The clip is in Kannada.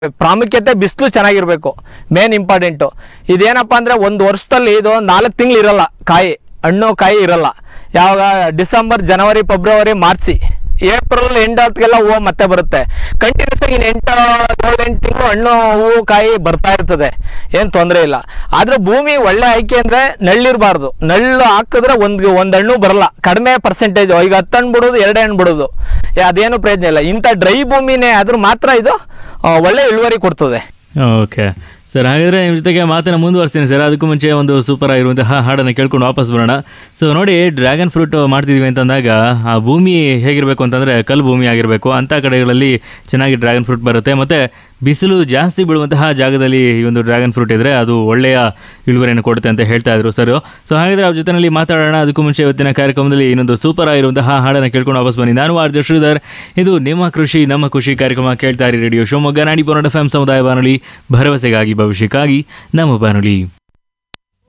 ಪ್ರಾಮುಖ್ಯತೆ ಬಿಸಿಲು ಚೆನ್ನಾಗಿರ್ಬೇಕು ಮೇನ್ ಇಂಪಾರ್ಟೆಂಟು ಇದೇನಪ್ಪ ಅಂದರೆ ಒಂದು ವರ್ಷದಲ್ಲಿ ಇದು ನಾಲ್ಕು ತಿಂಗಳು ಇರಲ್ಲ ಕಾಯಿ ಹಣ್ಣು ಕಾಯಿ ಇರಲ್ಲ ಯಾವಾಗ ಡಿಸೆಂಬರ್ ಜನವರಿ ಫೆಬ್ರವರಿ ಮಾರ್ಚಿ ಏಪ್ರಿಲ್ ಎಂಡ್ ಹೊತ್ತಿಗೆಲ್ಲ ಹೂವು ಮತ್ತೆ ಬರುತ್ತೆ ಕಂಟಿನ್ಯೂಸ್ ಆಗಿ ಇನ್ನು ಎಂಟು ಏಳು ಎಂಟು ತಿಂಗಳು ಹಣ್ಣು ಹೂವು ಕಾಯಿ ಬರ್ತಾ ಇರ್ತದೆ ಏನು ತೊಂದರೆ ಇಲ್ಲ ಆದ್ರೆ ಭೂಮಿ ಒಳ್ಳೆ ಆಯ್ಕೆ ಅಂದರೆ ನಳ್ಳಿರಬಾರ್ದು ನಳ್ಳು ಹಾಕಿದ್ರೆ ಒಂದು ಒಂದು ಹಣ್ಣು ಬರಲ್ಲ ಕಡಿಮೆ ಪರ್ಸೆಂಟೇಜ್ ಈಗ ಹತ್ತು ಹಣ್ಣು ಬಿಡೋದು ಎರಡು ಹಣ್ಣು ಬಿಡೋದು ಏ, ಅದೇನು ಪ್ರಯೋಜನ ಇಲ್ಲ ಇಂಥ ಡ್ರೈ ಭೂಮಿನೇ ಆದ್ರೂ ಮಾತ್ರ ಇದು ಆ, ಒಳ್ಳೆ ಇಳುವರಿ ಕೊಡ್ತದೆ ಓಕೆ ಸರ್ ಹಾಗಾದರೆ ನಿಮ್ಮ ಜೊತೆಗೆ ಮಾತನ್ನು ಮುಂದುವರಿಸ್ತೀನಿ ಸರ್ ಅದಕ್ಕೂ ಮುಂಚೆ ಒಂದು ಸೂಪರ್ ಆಗಿರುವಂತಹ ಹಾಡನ್ನು ಕೇಳ್ಕೊಂಡು ವಾಪಸ್ ಬರೋಣ ಸೊ ನೋಡಿ ಡ್ರ್ಯಾಗನ್ ಫ್ರೂಟ್ ಮಾಡ್ತಿದ್ದೀವಿ ಅಂತಂದಾಗ ಆ ಭೂಮಿ ಹೇಗಿರಬೇಕು ಅಂತಂದರೆ ಕಲ್ಲು ಭೂಮಿ ಆಗಿರಬೇಕು ಅಂಥ ಕಡೆಗಳಲ್ಲಿ ಚೆನ್ನಾಗಿ ಡ್ರ್ಯಾಗನ್ ಫ್ರೂಟ್ ಬರುತ್ತೆ ಮತ್ತು ಬಿಸಿಲು ಜಾಸ್ತಿ ಬೀಳುವಂತಹ ಜಾಗದಲ್ಲಿ ಈ ಒಂದು ಡ್ರ್ಯಾಗನ್ ಫ್ರೂಟ್ ಇದ್ದರೆ ಅದು ಒಳ್ಳೆಯ ಇಳುವರಿಯನ್ನು ಕೊಡುತ್ತೆ ಅಂತ ಹೇಳ್ತಾ ಇದ್ರು ಸರ್ ಸೊ ಹಾಗಾದರೆ ಅವ್ರ ಜೊತೆನಲ್ಲಿ ಮಾತಾಡೋಣ ಅದಕ್ಕೂ ಮುಂಚೆ ಇವತ್ತಿನ ಕಾರ್ಯಕ್ರಮದಲ್ಲಿ ಇನ್ನೊಂದು ಸೂಪರ್ ಆಗಿರುವಂತಹ ಹಾಡನ್ನು ಕೇಳ್ಕೊಂಡು ವಾಪಸ್ ಬನ್ನಿ ನಾನು ಆರ್ಜ ಶ್ರೀಧರ್ ಇದು ನಿಮ್ಮ ಕೃಷಿ ನಮ್ಮ ಖುಷಿ ಕಾರ್ಯಕ್ರಮ ಕೇಳ್ತಾ ಇರಿ ರೇಡಿಯೋ ಶಿವಮೊಗ್ಗ ನಾಡಿ ಪೊನ್ನಡ ಎಫ್ ಸಮುದಾಯ ಬಾನುಲಿ ಭರವಸೆಗಾಗಿ ಭವಿಷ್ಯಕ್ಕಾಗಿ ನಮ್ಮ ಬಾನುಲಿ